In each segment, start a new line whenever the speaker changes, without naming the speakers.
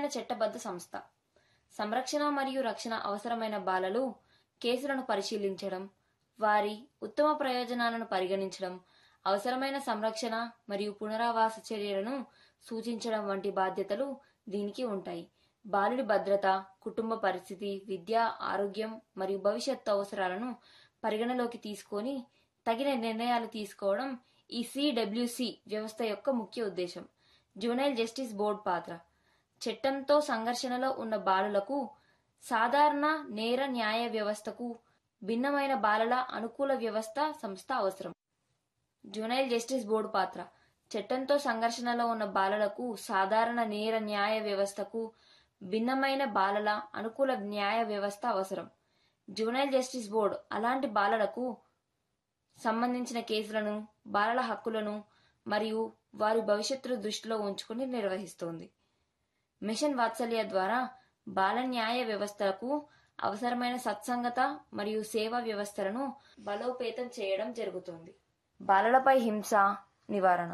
ముఖ్యమైన చట్టబద్ధ సంస్థ సంరక్షణ మరియు రక్షణ అవసరమైన బాలలు కేసులను పరిశీలించడం వారి ఉత్తమ ప్రయోజనాలను పరిగణించడం అవసరమైన సంరక్షణ మరియు పునరావాస చర్యలను సూచించడం వంటి బాధ్యతలు దీనికి ఉంటాయి బాలుడి భద్రత కుటుంబ పరిస్థితి విద్య ఆరోగ్యం మరియు భవిష్యత్తు అవసరాలను పరిగణలోకి తీసుకొని తగిన నిర్ణయాలు తీసుకోవడం ఈ సిడబ్ల్యూసి వ్యవస్థ యొక్క ముఖ్య ఉద్దేశం జువనైల్ జస్టిస్ బోర్డ్ పాత్ర చట్టంతో సంఘర్షణలో ఉన్న బాలులకు సాధారణ నేర న్యాయ వ్యవస్థకు భిన్నమైన బాలల అనుకూల వ్యవస్థ సంస్థ అవసరం జువనైల్ జస్టిస్ బోర్డు పాత్ర చట్టంతో సంఘర్షణలో ఉన్న బాలలకు సాధారణ నేర న్యాయ వ్యవస్థకు భిన్నమైన బాలల అనుకూల న్యాయ వ్యవస్థ అవసరం జువనైల్ జస్టిస్ బోర్డు అలాంటి బాలలకు సంబంధించిన కేసులను బాలల హక్కులను మరియు వారి భవిష్యత్తును దృష్టిలో ఉంచుకుని నిర్వహిస్తోంది మిషన్ వాత్సల్య ద్వారా బాల న్యాయ వ్యవస్థలకు అవసరమైన సత్సంగత మరియు సేవా వ్యవస్థలను బలోపేతం చేయడం జరుగుతుంది బాలలపై హింస నివారణ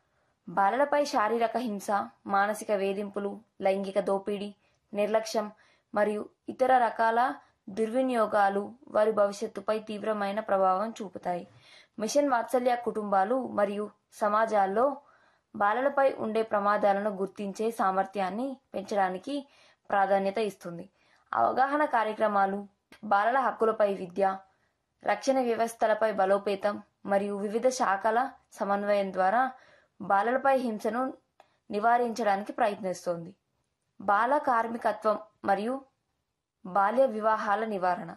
బాలలపై శారీరక హింస మానసిక వేధింపులు లైంగిక దోపిడీ నిర్లక్ష్యం మరియు ఇతర రకాల దుర్వినియోగాలు వారి భవిష్యత్తుపై తీవ్రమైన ప్రభావం చూపుతాయి మిషన్ వాత్సల్య కుటుంబాలు మరియు సమాజాల్లో బాలలపై ఉండే ప్రమాదాలను గుర్తించే సామర్థ్యాన్ని పెంచడానికి ప్రాధాన్యత ఇస్తుంది అవగాహన కార్యక్రమాలు బాలల హక్కులపై విద్య రక్షణ వ్యవస్థలపై బలోపేతం మరియు వివిధ శాఖల సమన్వయం ద్వారా బాలలపై హింసను నివారించడానికి ప్రయత్నిస్తోంది బాల కార్మికత్వం మరియు బాల్య వివాహాల నివారణ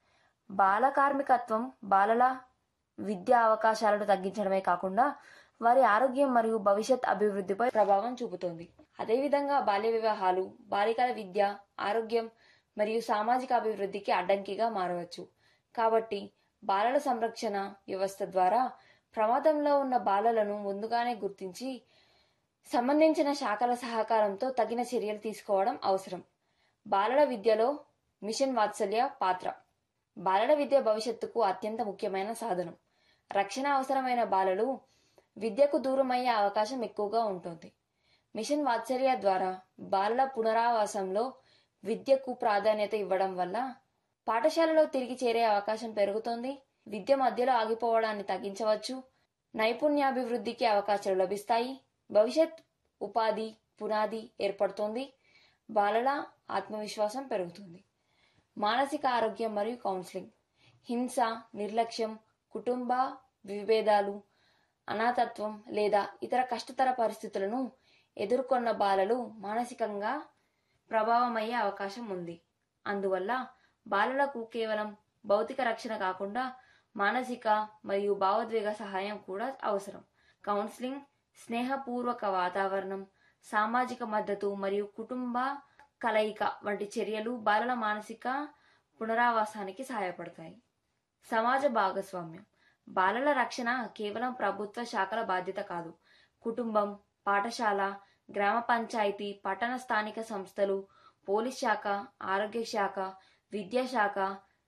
బాల కార్మికత్వం బాలల విద్యా అవకాశాలను తగ్గించడమే కాకుండా వారి ఆరోగ్యం మరియు భవిష్యత్ అభివృద్ధిపై ప్రభావం చూపుతోంది అదేవిధంగా బాల్య వివాహాలు బాలికల విద్య ఆరోగ్యం మరియు సామాజిక అభివృద్ధికి అడ్డంకిగా మారవచ్చు కాబట్టి బాలల సంరక్షణ వ్యవస్థ ద్వారా ప్రమాదంలో ఉన్న బాలలను ముందుగానే గుర్తించి సంబంధించిన శాఖల సహకారంతో తగిన చర్యలు తీసుకోవడం అవసరం బాలల విద్యలో మిషన్ వాత్సల్య పాత్ర బాలల విద్య భవిష్యత్తుకు అత్యంత ముఖ్యమైన సాధనం రక్షణ అవసరమైన బాలలు విద్యకు దూరమయ్యే అవకాశం ఎక్కువగా ఉంటుంది మిషన్ వాత్సల్య ద్వారా బాలల పునరావాసంలో విద్యకు ప్రాధాన్యత ఇవ్వడం వల్ల పాఠశాలలో తిరిగి చేరే అవకాశం పెరుగుతోంది విద్య మధ్యలో ఆగిపోవడాన్ని తగ్గించవచ్చు నైపుణ్యాభివృద్ధికి అవకాశాలు లభిస్తాయి భవిష్యత్ ఉపాధి పునాది ఏర్పడుతోంది బాలల ఆత్మవిశ్వాసం పెరుగుతుంది మానసిక ఆరోగ్యం మరియు కౌన్సిలింగ్ హింస నిర్లక్ష్యం కుటుంబ విభేదాలు అనాథత్వం లేదా ఇతర కష్టతర పరిస్థితులను ఎదుర్కొన్న బాలలు మానసికంగా ప్రభావమయ్యే అవకాశం ఉంది అందువల్ల బాలలకు కేవలం భౌతిక రక్షణ కాకుండా మానసిక మరియు భావోద్వేగ సహాయం కూడా అవసరం కౌన్సిలింగ్ స్నేహపూర్వక వాతావరణం సామాజిక మద్దతు మరియు కుటుంబ కలయిక వంటి చర్యలు బాలల మానసిక పునరావాసానికి సహాయపడతాయి సమాజ భాగస్వామ్యం బాలల రక్షణ కేవలం ప్రభుత్వ శాఖల బాధ్యత కాదు కుటుంబం పాఠశాల గ్రామ పంచాయతీ పట్టణ స్థానిక సంస్థలు పోలీస్ శాఖ ఆరోగ్య శాఖ విద్యాశాఖ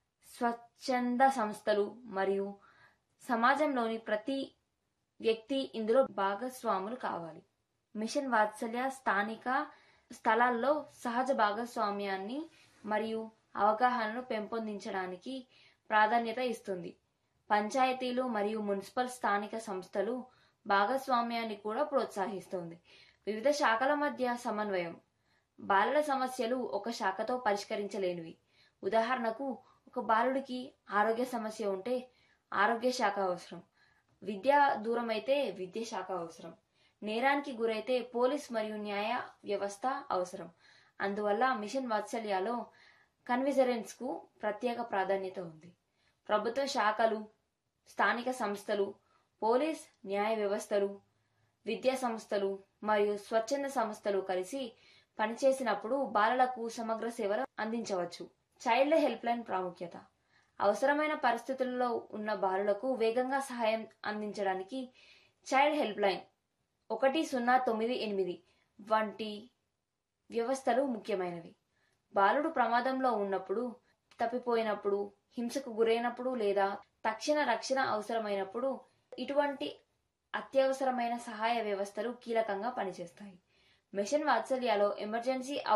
స్వచ్ఛంద సంస్థలు మరియు సమాజంలోని ప్రతి వ్యక్తి ఇందులో భాగస్వాములు కావాలి మిషన్ వాత్సల్య స్థానిక స్థలాల్లో సహజ భాగస్వామ్యాన్ని మరియు అవగాహనను పెంపొందించడానికి ప్రాధాన్యత ఇస్తుంది పంచాయతీలు మరియు మున్సిపల్ స్థానిక సంస్థలు భాగస్వామ్యాన్ని కూడా ప్రోత్సహిస్తుంది వివిధ శాఖల మధ్య సమన్వయం బాలల సమస్యలు ఒక శాఖతో పరిష్కరించలేనివి ఉదాహరణకు ఒక బాలుడికి ఆరోగ్య సమస్య ఉంటే ఆరోగ్య శాఖ అవసరం విద్య దూరం అయితే విద్య శాఖ అవసరం నేరానికి గురైతే పోలీస్ మరియు న్యాయ వ్యవస్థ అవసరం అందువల్ల మిషన్ వాత్సల్యాలో కన్విజరెన్స్ కు ప్రత్యేక ప్రాధాన్యత ఉంది ప్రభుత్వ శాఖలు స్థానిక సంస్థలు పోలీస్ న్యాయ వ్యవస్థలు విద్యా సంస్థలు మరియు స్వచ్ఛంద సంస్థలు కలిసి పనిచేసినప్పుడు బాలలకు సమగ్ర సేవలు అందించవచ్చు చైల్డ్ హెల్ప్ లైన్ ప్రాముఖ్యత అవసరమైన పరిస్థితుల్లో ఉన్న బాలులకు వేగంగా సహాయం అందించడానికి చైల్డ్ హెల్ప్ లైన్ ఒకటి సున్నా తొమ్మిది ఎనిమిది వంటి వ్యవస్థలు ముఖ్యమైనవి బాలుడు ప్రమాదంలో ఉన్నప్పుడు తప్పిపోయినప్పుడు హింసకు గురైనప్పుడు లేదా తక్షణ రక్షణ అవసరమైనప్పుడు ఇటువంటి అత్యవసరమైన సహాయ వ్యవస్థలు కీలకంగా పనిచేస్తాయి మిషన్ వాత్సల్యాలో ఎమర్జెన్సీ